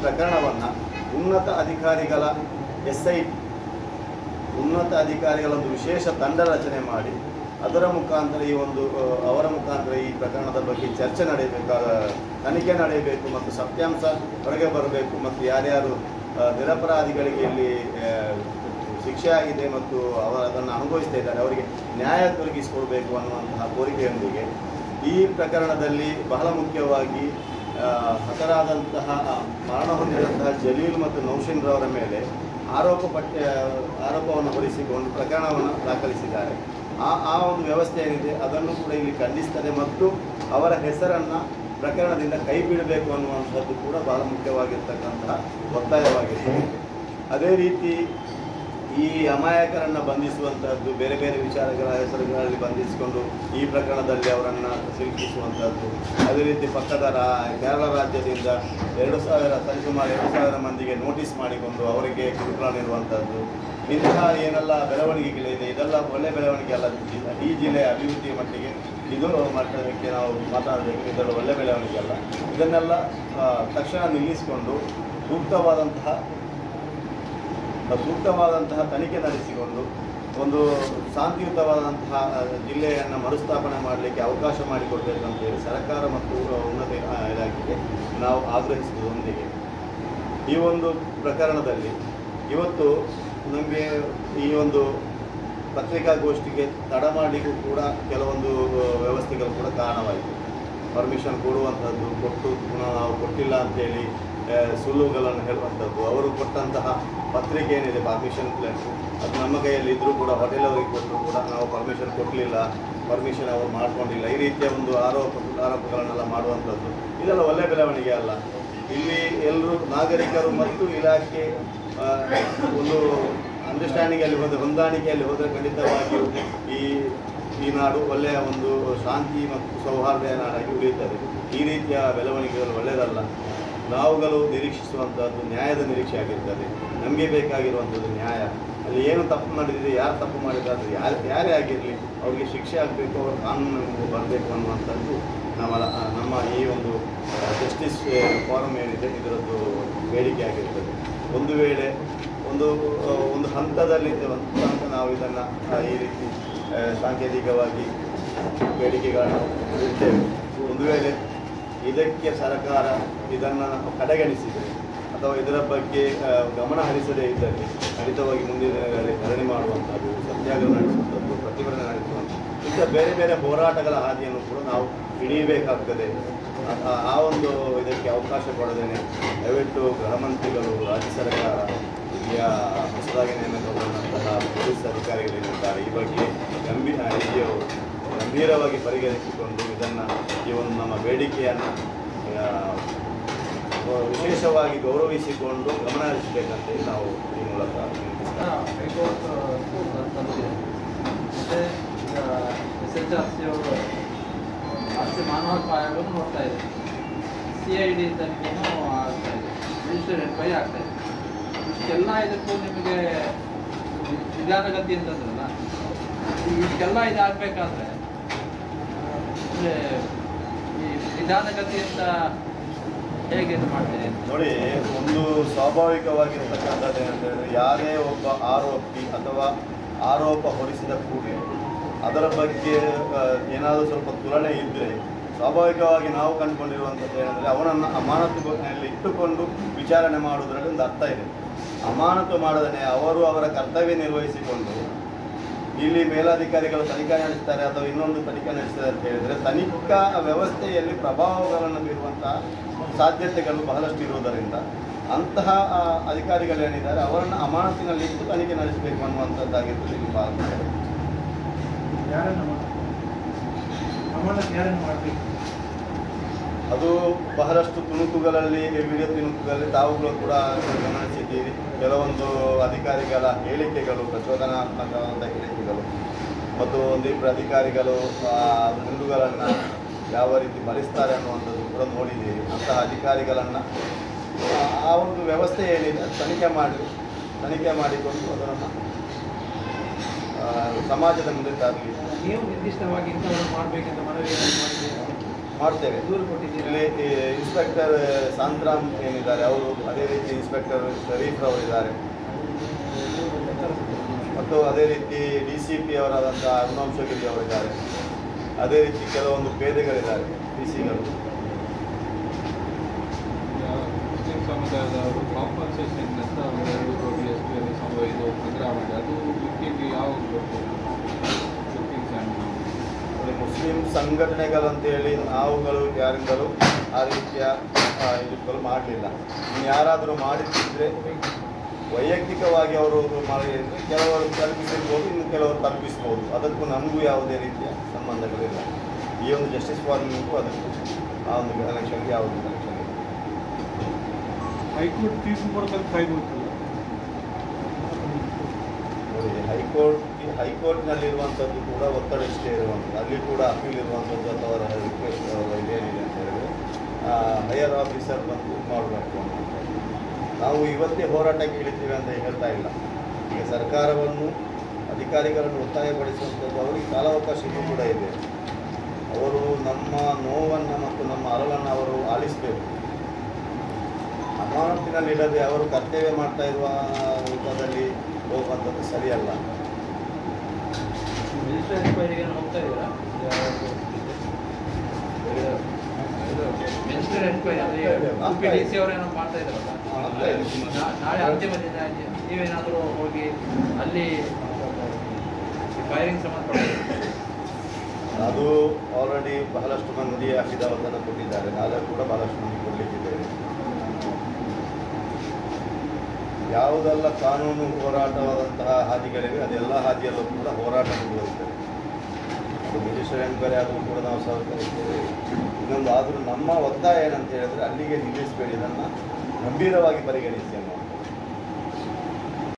ಪ್ರಕರಣವನ್ನು ಉನ್ನತ ಅಧಿಕಾರಿಗಳ ಎಸ್ ಐ ಉನ್ನತ ಅಧಿಕಾರಿಗಳ ಒಂದು ವಿಶೇಷ ತಂಡ ರಚನೆ ಮಾಡಿ ಅದರ ಮುಖಾಂತರ ಈ ಒಂದು ಆ, ಅವರ ಮುಖಾಂತರ ಈ ಪ್ರಕರಣದ ಬಗ್ಗೆ ಚರ್ಚೆ ನಡೆಯಬೇಕಾದ ತನಿಖೆ ನಡೆಯಬೇಕು ಮತ್ತು ಸತ್ಯಾಂಶ ಹೊರಗೆ ಬರಬೇಕು ಮತ್ತು ಯಾರ್ಯಾರು ಆ, ನಿರಪರಾಧಿಗಳಿಗೆ ಇಲ್ಲಿ ಆ, ಶಿಕ್ಷೆ ಆಗಿದೆ ಮತ್ತು ಅವರು ಅದನ್ನು ಅನುಭವಿಸ್ತಾ ಇದ್ದಾರೆ ಅವರಿಗೆ ನ್ಯಾಯ ದೊರಕಿಸಿಕೊಡ್ಬೇಕು ಅನ್ನುವಂತಹ ಕೋರಿಕೆಯೊಂದಿಗೆ ಈ ಪ್ರಕರಣದಲ್ಲಿ ಬಹಳ ಮುಖ್ಯವಾಗಿ ಆ, ಹತರಾದಂತಹ ಆ, ಮರಣ ಹೊಂದಿದಂತಹ ಜಲೀಲ್ ಮತ್ತು ನೌಶಿನ್ ರವರ ಮೇಲೆ ಆರೋಪ ಪಟ್ಟ ಆರೋಪವನ್ನು ಹೊರಿಸಿಕೊಂಡು ಪ್ರಕರಣವನ್ನು ದಾಖಲಿಸಿದ್ದಾರೆ ಆ ಆ ಒಂದು ವ್ಯವಸ್ಥೆ ಏನಿದೆ ಅದನ್ನು ಕೂಡ ಇಲ್ಲಿ ಖಂಡಿಸ್ತದೆ ಮತ್ತು ಅವರ ಹೆಸರನ್ನು ಪ್ರಕರಣದಿಂದ ಕೈ ಬಿಡಬೇಕು ಅನ್ನುವಂಥದ್ದು ಕೂಡ ಬಹಳ ಮುಖ್ಯವಾಗಿರ್ತಕ್ಕಂತಹ ಒತ್ತಾಯವಾಗಿರ್ತದೆ ಅದೇ ರೀತಿ ಈ ಅಮಾಯಕರನ್ನು ಬಂಧಿಸುವಂತಹದ್ದು ಬೇರೆ ಬೇರೆ ವಿಚಾರಗಳ ಹೆಸರುಗಳಲ್ಲಿ ಬಂಧಿಸಿಕೊಂಡು ಈ ಪ್ರಕರಣದಲ್ಲಿ ಅವರನ್ನು ಸಿಲುಕಿಸುವಂಥದ್ದು ಅದೇ ರೀತಿ ಪಕ್ಕದ ರಾ ಕೇರಳ ರಾಜ್ಯದಿಂದ ಎರಡು ಸಾವಿರ ಸರಿಸುಮಾರು ಎರಡು ಸಾವಿರ ಮಂದಿಗೆ ನೋಟಿಸ್ ಮಾಡಿಕೊಂಡು ಅವರಿಗೆ ಕಿರುಕುಳ ನೀಡುವಂಥದ್ದು ಇಂತಹ ಏನೆಲ್ಲ ಬೆಳವಣಿಗೆಗಳಿದೆ ಇದೆಲ್ಲ ಒಳ್ಳೆ ಬೆಳವಣಿಗೆ ಅಲ್ಲ ಈ- ಈ ಜಿಲ್ಲೆಯ ಅಭಿವೃದ್ಧಿಯ ಮಟ್ಟಿಗೆ ಇದು ಮಟ್ಟಕ್ಕೆ ನಾವು ಮಾತಾಡಬೇಕು ಇದೆಲ್ಲ ಒಳ್ಳೆ ಬೆಳವಣಿಗೆ ಅಲ್ಲ ಇದನ್ನೆಲ್ಲ ಆ, ತಕ್ಷಣ ನಿಲ್ಲಿಸಿಕೊಂಡು ಸೂಕ್ತವಾದಂತಹ ಸೂಕ್ತವಾದಂತಹ ತನಿಖೆ ನಡೆಸಿಕೊಂಡು ಒಂದು ಶಾಂತಿಯುತವಾದಂತಹ ಆ, ಜಿಲ್ಲೆಯನ್ನು ಮರುಸ್ಥಾಪನೆ ಮಾಡಲಿಕ್ಕೆ ಅವಕಾಶ ಮಾಡಿಕೊಡ್ಬೇಕಂತೇಳಿ ಸರ್ಕಾರ ಮತ್ತು ಉನ್ನತ ಆ, ಇಲಾಖೆಗೆ ನಾವು ಆಗ್ರಹಿಸುವುದರೊಂದಿಗೆ ಈ ಒಂದು ಪ್ರಕರಣದಲ್ಲಿ ಇವತ್ತು ನಮಗೆ ಈ ಒಂದು ಪತ್ರಿಕಾಗೋಷ್ಠಿಗೆ ತಡ ಮಾಡಲಿಕ್ಕೂ ಕೂಡ ಕೆಲವೊಂದು ವ್ಯವಸ್ಥೆಗಳು ಕೂಡ ಕಾರಣವಾಯಿತು ಪರ್ಮಿಷನ್ ಕೊಡುವಂಥದ್ದು ಕೊಟ್ಟು ಪುನಃ ನಾವು ಕೊಟ್ಟಿಲ್ಲ ಅಂತೇಳಿ ಆ, ಸುಳ್ಳುಗಳನ್ನು ಹೇಳುವಂಥದ್ದು ಅವರು ಕೊಟ್ಟಂತಹ ಪತ್ರಿಕೆ ಏನಿದೆ ಪರ್ಮಿಷನ್ ಪ್ಲೇಸ್ ಅದು ನಮ್ಮ ಕೈಯಲ್ಲಿ ಇದ್ದರೂ ಕೂಡ ಹೋಟೆಲ್ ಅವರಿಗೆ ಕೊಟ್ಟರು ಕೂಡ ನಾವು ಪರ್ಮಿಷನ್ ಕೊಡಲಿಲ್ಲ ಪರ್ಮಿಷನ್ ಅವರು ಮಾಡ್ಕೊಂಡಿಲ್ಲ ಈ ರೀತಿಯ ಒಂದು ಆರೋಪ ಆರೋಪಗಳನ್ನೆಲ್ಲ ಮಾಡುವಂಥದ್ದು ಇದೆಲ್ಲ ಒಳ್ಳೆ ಬೆಳವಣಿಗೆ ಅಲ್ಲ ಇಲ್ಲಿ ಎಲ್ಲರೂ ನಾಗರಿಕರು ಮತ್ತು ಇಲಾಖೆ ಆ, ಒಂದು ಅಂಡರ್ಸ್ಟ್ಯಾಂಡಿಂಗಲ್ಲಿ ಹೋದರೆ ಹೊಂದಾಣಿಕೆಯಲ್ಲಿ ಹೋದರೆ ಖಂಡಿತವಾಗಿಯೂ ಈ ಈ ನಾಡು ಒಳ್ಳೆಯ ಒಂದು ಶಾಂತಿ ಮತ್ತು ಸೌಹಾರ್ದ ನಾಡಾಗಿ ಉಳಿಯುತ್ತದೆ ಈ ರೀತಿಯ ಬೆಳವಣಿಗೆಗಳು ಒಳ್ಳೆಯದಲ್ಲ ನಾವುಗಳು ನಿರೀಕ್ಷಿಸುವಂಥದ್ದು ನ್ಯಾಯದ ನಿರೀಕ್ಷೆ ಆಗಿರ್ತದೆ ನಮಗೆ ಬೇಕಾಗಿರುವಂಥದ್ದು ನ್ಯಾಯ ಅಲ್ಲಿ ಏನು ತಪ್ಪು ಮಾಡಿದ್ರೆ ಯಾರು ತಪ್ಪು ಮಾಡಿದ್ದಾರೆ ಯಾರು ಯಾರೇ ಆಗಿರಲಿ ಅವ್ರಿಗೆ ಶಿಕ್ಷೆ ಆಗಬೇಕು ಅವ್ರ ಕಾನೂನು ಬರಬೇಕು ಅನ್ನುವಂಥದ್ದು ನಮ್ಮ ನಮ್ಮ ಈ ಒಂದು ಜಸ್ಟಿಸ್ ಫಾರಮ್ ಏನಿದೆ ಇದರದ್ದು ಬೇಡಿಕೆ ಆಗಿರ್ತದೆ ಒಂದು ವೇಳೆ ಒಂದು ಆ, ಒಂದು ಹಂತದಲ್ಲಿ ಒಂದು ಹಂತ ನಾವು ಇದನ್ನು ಈ ರೀತಿ ಆ, ಸಾಂಕೇತಿಕವಾಗಿ ಬೇಡಿಕೆಗಳನ್ನು ಇಡ್ತೇವೆ ಒಂದು ವೇಳೆ ಇದಕ್ಕೆ ಸರ್ಕಾರ ಇದನ್ನು ಕಡೆಗಣಿಸಿದರೆ ಅಥವಾ ಇದರ ಬಗ್ಗೆ ಆ, ಗಮನ ಹರಿಸದೇ ಇದ್ದಲ್ಲಿ ಖಂಡಿತವಾಗಿ ಮುಂದಿನ ದಿನಗಳಲ್ಲಿ ಧರಣಿ ಮಾಡುವಂಥದ್ದು ಸತ್ಯಾಗ್ರಹ ನಡೆಸುವಂಥದ್ದು ಪ್ರತಿಭಟನೆ ನಡೆಸುವಂಥದ್ದು ಇಂಥ ಬೇರೆ ಬೇರೆ ಹೋರಾಟಗಳ ಹಾದಿಯನ್ನು ಕೂಡ ನಾವು ಹಿಡಿಯಬೇಕಾಗ್ತದೆ ಆ- ಆ- ಆ ಒಂದು ಇದಕ್ಕೆ ಅವಕಾಶ ಕೊಡದೇನೆ ದಯವಿಟ್ಟು ಗೃಹ ಮಂತ್ರಿಗಳು ರಾಜ್ಯ ಸರ್ಕಾರ ಈಗ ಹೊಸದಾಗಿ ನೇಮಕಗೊಂಡಂತಹ ಪೊಲೀಸ್ ಅಧಿಕಾರಿಗಳೇನಿದ್ದಾರೆ ಈ ಬಗ್ಗೆ ಗಂಭೀರ ಅವರು ಗಂಭೀರವಾಗಿ ಪರಿಗಣಿಸಿಕೊಂಡು ಇದನ್ನು ಈ ಒಂದು ನಮ್ಮ ಬೇಡಿಕೆಯನ್ನು ಆ, ವಿಶೇಷವಾಗಿ ಗೌರವಿಸಿಕೊಂಡು ಗಮನ ಹರಿಸಬೇಕಂತೇಳಿ ನಾವು ಈ ಮೂಲಕ ವಿನಂತಿಸ್ತೇವೆ. ಹೈಕೋರ್ಟ್ ತಂದಿದೆ ಮತ್ತೆ ಈಗ ಎಸ್ ಎಚ್ ಆರ್ ಸಿ ಅವರು ರಾಷ್ಟ್ರೀಯ ಮಾನವ ಹಕ್ಕು ಆಯೋಗವನ್ನು ನೋಡ್ತಾ ಇದೆ ಸಿ ಐ ಡಿ ತನಿಖೆನೂ ಆಗ್ತಾ ಇದೆ ರಿಜಿಸ್ಟರ್ ಎನ್ಕ್ವೈರಿ ಆಗ್ತಾ ಇದೆ ಇಷ್ಟೆಲ್ಲ ಇದಕ್ಕೂ ನಿಮಗೆ ನಿಧಾನಗತಿ ಅಂತಂದ್ರಲ್ಲ ಈ ಇಷ್ಟೆಲ್ಲ ಇದಾಗಬೇಕಾದ್ರೆ ಅಂದರೆ ಈ ನಿಧಾನಗತಿಯಿಂದ ಹೇಗೆ ಇದು ಮಾಡ್ತೀರಿ ನೋಡಿ ಒಂದು ಸ್ವಾಭಾವಿಕವಾಗಿರ್ತಕ್ಕಂಥದ್ದು ಏನಂತೇಳಿದ್ರೆ ಯಾರೇ ಒಬ್ಬ ಆರೋಪಿ ಅಥವಾ ಆರೋಪ ಹೊರಿಸಿದ ಕೂಡಲೇ ಅದರ ಬಗ್ಗೆ ಆ, ಏನಾದರೂ ಸ್ವಲ್ಪ ತುಲನೆ ಇದ್ದರೆ ಸ್ವಾಭಾವಿಕವಾಗಿ ನಾವು ಕಂಡುಕೊಂಡಿರುವಂಥದ್ದು ಏನಂದರೆ ಅವನನ್ನು ಅಮಾನತುನಲ್ಲಿ ಇಟ್ಟುಕೊಂಡು ವಿಚಾರಣೆ ಮಾಡುವುದರಲ್ಲಿ ಒಂದು ಅರ್ಥ ಇದೆ ಅಮಾನತು ಮಾಡದೇ ಅವರು ಅವರ ಕರ್ತವ್ಯ ನಿರ್ವಹಿಸಿಕೊಂಡು ಇಲ್ಲಿ ಮೇಲಾಧಿಕಾರಿಗಳು ತನಿಖೆ ನಡೆಸ್ತಾರೆ ಅಥವಾ ಇನ್ನೊಂದು ತನಿಖೆ ನಡೆಸ್ತಾರೆ ಅಂತ ಹೇಳಿದರೆ ತನಿಖಾ ವ್ಯವಸ್ಥೆಯಲ್ಲಿ ಪ್ರಭಾವಗಳನ್ನು ಬೀರುವಂತಹ ಸಾಧ್ಯತೆಗಳು ಬಹಳಷ್ಟು ಇರುವುದರಿಂದ ಅಂತಹ ಆ, ಅಧಿಕಾರಿಗಳೇನಿದ್ದಾರೆ ಅವರನ್ನು ಅಮಾನತಿನಲ್ಲಿ ಇಟ್ಟು ತನಿಖೆ ನಡೆಸಬೇಕು ಅನ್ನುವಂಥದ್ದಾಗಿರ್ತದೆ ಇಲ್ಲಿ ಭಾಳ ಮುಖ್ಯ. ಯಾರನ್ನು ಮಾಡ- ಅಮಾನತ್ ಯಾರನ್ನು ಮಾಡಬೇಕು ಅದು ಬಹಳಷ್ಟು ತುಣುಕುಗಳಲ್ಲಿ ವಿಡಿಯೋ ತುಣುಕುಗಳಲ್ಲಿ ತಾವುಗಳು ಕೂಡ ಗಮನಿಸಿದ್ದೀರಿ ಕೆಲವೊಂದು ಅಧಿಕಾರಿಗಳ ಹೇಳಿಕೆಗಳು ಪ್ರಚೋದನಾತ್ಮಕವಾದ ಹೇಳಿಕೆಗಳು ಮತ್ತು ಒಂದಿಬ್ಬರು ಅಧಿಕಾರಿಗಳು ಆ ಗುಂಡುಗಳನ್ನು ಯಾವ ರೀತಿ ಬಳಸ್ತಾರೆ ಅನ್ನುವಂಥದ್ದು ಕೂಡ ನೋಡಿದ್ದೀರಿ ಅಂತಹ ಅಧಿಕಾರಿಗಳನ್ನು ಆ- ಆ ಒಂದು ವ್ಯವಸ್ಥೆ ಏನಿದೆ ಅದು ತನಿಖೆ ಮಾಡಿ ತನಿಖೆ ಮಾಡಿಕೊಂಡು ಅದನ್ನು ಸಮಾಜದ ಮುಂದೆ ತರಲಿ ನೀವು ನಿರ್ದಿಷ್ಟವಾಗಿ ಇಂಥವನ್ನು ಮಾಡಬೇಕೆಂತ ಮನವಿ ಮಾಡಿದ್ದೀರಾ ಮಾಡ್ತೇವೆ ದೂರು ಕೊಟ್ಟಿದ್ದೀರಾ ಇಲ್ಲಿ ಈ ಇನ್ಸ್ಪೆಕ್ಟರ್ ಸಾಂತ್ರಾಮ್ ಏನಿದ್ದಾರೆ ಅವರು ಅದೇ ರೀತಿ ಇನ್ಸ್ಪೆಕ್ಟರ್ ಶರೀಫ್ ಅವರಿದ್ದಾರೆ ಮತ್ತು ಅದೇ ರೀತಿ ಡಿ ಸಿ ಪಿ ಅವರಾದಂಥ ಅರುಣಾಂಶಗಿರಿ ಅವರಿದ್ದಾರೆ ಅದೇ ರೀತಿ ಕೆಲವೊಂದು ಪೇದೆಗಳಿದ್ದಾರೆ ಡಿ ಸಿಗಳು ಮುಸ್ಲಿಂ ಸಮುದಾಯದವರು ಕಾಂಪನ್ಸೇಷನ್ ಅಂತ ಒಂದು ಎರಡು ಕೋಟಿ ಎಷ್ಟು ಏನು ಸಂಭವ ಇದು ಸಂಗ್ರಹ ಮಾಡಿ ಅದು ಬುಕ್ಕಿಂಗ್ ಯಾವಾಗ ಬರ್ತದೆ ಬುಕ್ಕಿಂಗ್ ಅದು ಮುಸ್ಲಿಂ ಸಂಘಟನೆಗಳಂತೇಳಿ ನಾವುಗಳು ಯಾರಿಂದಲೂ ಆ ರೀತಿಯ ಆ, ಇದುಗಳು ಮಾಡಲಿಲ್ಲ ಇನ್ನು ಯಾರಾದರೂ ಮಾಡಿದ್ರೆ ವೈಯಕ್ತಿಕವಾಗಿ ಅವರು ಮಾಡಿದ್ರೆ ಕೆಲವರು ತಲುಪಿಸಿರ್ಬೋದು ಇನ್ನು ಕೆಲವರು ತಲುಪಿಸ್ಬೋದು ಅದಕ್ಕೂ ನಮಗೂ ಯಾವುದೇ ರೀತಿಯ ಸಂಬಂಧಗಳಿಲ್ಲ ಈ ಒಂದು ಜಸ್ಟಿಸ್ ಫಾರ್ಮಿಗೂ ಅದಕ್ಕೂ ಆ ಒಂದು ಕನೆಕ್ಷನ್ಗೆ ಯಾವುದೇ ಕನೆಕ್ಷನ್ ಇಲ್ಲ ಹೈಕೋರ್ಟ್ ತೀರ್ಪು ಕೊಡ್ಬೇಕು ಕಾಯ್ಬೋದಲ್ಲ ನೋಡಿ ಹೈಕೋರ್ಟ್ ಹೈಕೋರ್ಟ್ನಲ್ಲಿರುವಂಥದ್ದು ಕೂಡ ಒತ್ತಡ ಇಷ್ಟೇ ಇರುವಂಥದ್ದು ಅಲ್ಲಿ ಕೂಡ ಅಪೀಲ್ ಇರುವಂಥದ್ದು ಅಥವಾ ಅವರ ರಿಕ್ವೆಸ್ಟ್ ಇದೇನಿದೆ ಅಂತ ಹೇಳಿದ್ರೆ ಹೈಯರ್ ಆಫೀಸರ್ ಬಂದು ಮಾಡಬೇಕು ಅಂತ ನಾವು ಇವತ್ತೇ ಹೋರಾಟಕ್ಕೆ ಇಳಿತೀವಿ ಅಂತ ಹೇಳ್ತಾ ಇಲ್ಲ ಈಗ ಸರ್ಕಾರವನ್ನು ಅಧಿಕಾರಿಗಳನ್ನು ಒತ್ತಾಯಪಡಿಸುವಂಥದ್ದು ಅವರಿಗೆ ಕಾಲಾವಕಾಶ ಇನ್ನೂ ಕೂಡ ಇದೆ ಅವರು ನಮ್ಮ ನೋವನ್ನು ಮತ್ತು ನಮ್ಮ ಅರಳನ್ನು ಅವರು ಆಲಿಸಬೇಕು ಅಮಾನತಿನಲ್ಲಿಡದೆ ಅವರು ಕರ್ತವ್ಯ ಮಾಡ್ತಾ ಇರುವ ರೂಪದಲ್ಲಿ ಹೋಗುವಂಥದ್ದು ಸರಿಯಲ್ಲ ಮಿನಿಸ್ಟರ್ ಎನ್ಕ್ವೈರಿಗೆ ಹೋಗ್ತಾ ಇದ್ದೀರಾ ಮಿನಿಸ್ಟರ್ ಎನ್ಕ್ವೈರಿ ಅದೇ ಯು ಪಿ ಡಿ ಸಿ ಅವರೇನೋ ಮಾಡ್ತಾ ಇದ್ದಾರಲ್ಲ ಆಗ್ತಾ ಇದೆ. ನಾ- ನಾಳೆ ಅಂತಿಮ ದಿನ ಇದೆ. ನೀವೇನಾದರೂ ಹೋಗಿ ಅಲ್ಲಿ ಫೈರಿಂಗ್ ಸಂಬಂಧಪಟ್ಟ ಅದು ಆಲ್ರೆಡಿ ಬಹಳಷ್ಟು ಮಂದಿ ಅಫಿದಾವತನ್ನು ಕೊಟ್ಟಿದ್ದಾರೆ ನಾಳೆ ಕೂಡ ಬಹಳಷ್ಟು ಮಂದಿ ಕೊಡಲಿಕ್ಕಿದ್ದೇವೆ ಯಾವುದೆಲ್ಲ ಕಾನೂನು ಹೋರಾಟವಾದಂತಹ ಹಾದಿಗಳಿವೆ ಅದೆಲ್ಲ ಹಾದಿಯಲ್ಲೂ ಕೂಡ ಹೋರಾಟ ಮುಂದುವರಿತದೆ ಅದು ಮಿನಿಸ್ಟರ್ ಎನ್ಕ್ವೈರಿ ಆದರೂ ಕೂಡ ನಾವು ಸಹಕರಿಸ್ತೇವೆ ಇನ್ನೊಂದು ಆದರೂ ನಮ್ಮ ಒತ್ತಾಯ ಏನಂತ ಹೇಳಿದ್ರೆ ಅಲ್ಲಿಗೆ ನಿಲ್ಲಿಸಬೇಡಿ ಇದನ್ನು ಗಂಭೀರವಾಗಿ ಪರಿಗಣಿಸಿ ಅನ್ನೋ